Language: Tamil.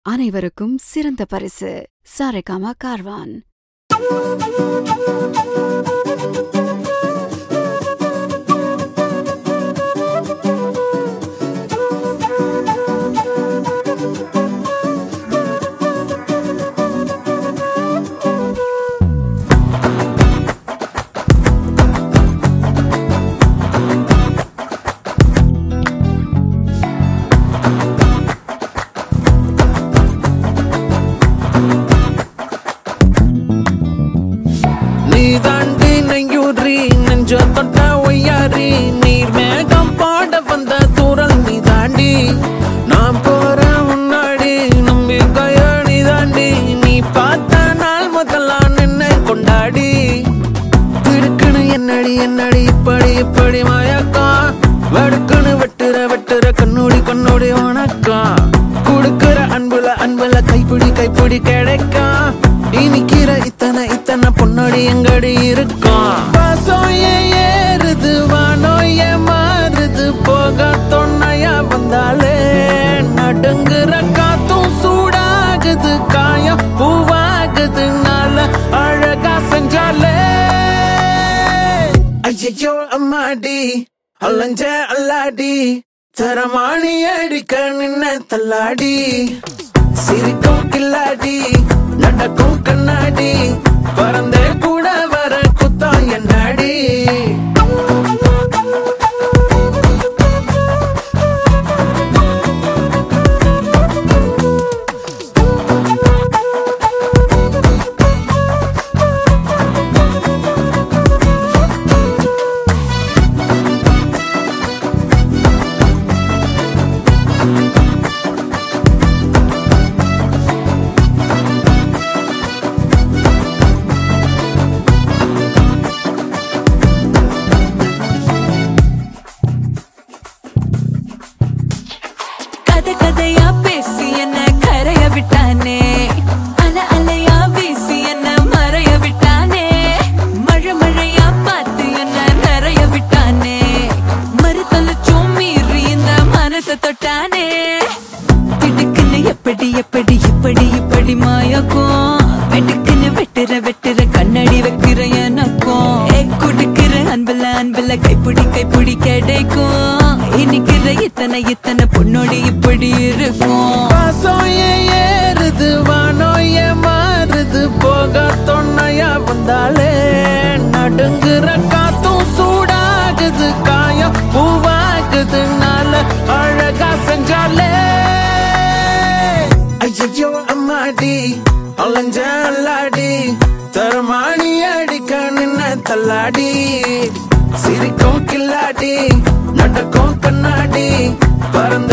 அனைவருக்கும் சிறந்த பரிசு சாரேகாமா கார்வான் நீ தாண்டி நெய்யூரி நெஞ்ச தொட்ட ஒய்யாரி நீர் மேகம் பாட வந்த தூரல் நீ தாண்டி நான் போற முன்னாடி நம்பி கையணி தாண்டி நீ பார்த்த நாள் முதலாம் நின்னை கொண்டாடி திடுக்குன்னு என்னடி என்னடி இப்படி இப்படி மயக்கம் வெடுக்குன்னு வெட்டுற வெட்டுற கண்ணோடி கண்ணோடி வணக்கம் கொடுக்கிற அன்புல அன்புல கைப்பிடி கைப்பிடி கிடைக்கும் இனிக்கிற இத்தனை இத்தனை பொன்னடி எங்கடி இருக்கும் பாசம் ஏன் ஏறுது வானோ ஏன் மாறுது போக தொன்னையா வந்தாலே நடுங்குற காத்தும் சூடாகுது காயம் பூவாகுது நாள அழகா செஞ்சாலே ஐயோ அம்மாடி அலைஞ்ச அல்லாடி தரமாணி அடிக்க நின்ன தள்ளாடி சிரிக்கும் கில்லாடி நடக்கும் கண்ணாடி பறந்தே கூட வர குத்தம் என்னாடி கதை கதையா பேசி என்ன கரைய விட்டானே அல அலையா வீசி என்ன மறைய விட்டானே மழை மழையா பார்த்து என்ன நிறைய விட்டானே மறுதலச்சும் மீறி இந்த மனசை தொட்டானே திடுக்குன்னு எப்படி எப்படி இப்படி இப்படி மாயக்கும் வெட்டுக்குன்னு வெட்டுற வெட்டுற கண்ணடி வைக்கிற எனக்கும் ஏ குடுக்கிற அன்புல அன்புல கைப்பிடி கைப்பிடி கிடைக்கும் இனிக்கிற இத்தனை இத்தனை பொண்ணோடி இப்படி இருக்கும் பாசம் ஏன் ஏறுது வானோ ஏன் மாறுது போக தொன்னையா வந்தாலே நடுங்குற காத்தும் சூடாகுது காயம் பூவாகுது நாள அழகா செஞ்சாலே ஐயோ அம்மாடி அலைஞ்ச அல்லாடி தரமாணி அடிக்க நின்ன தள்ளாடி சிரிக்கும் கில்லாடி நடக்கும் கண்ணாடி பறந்த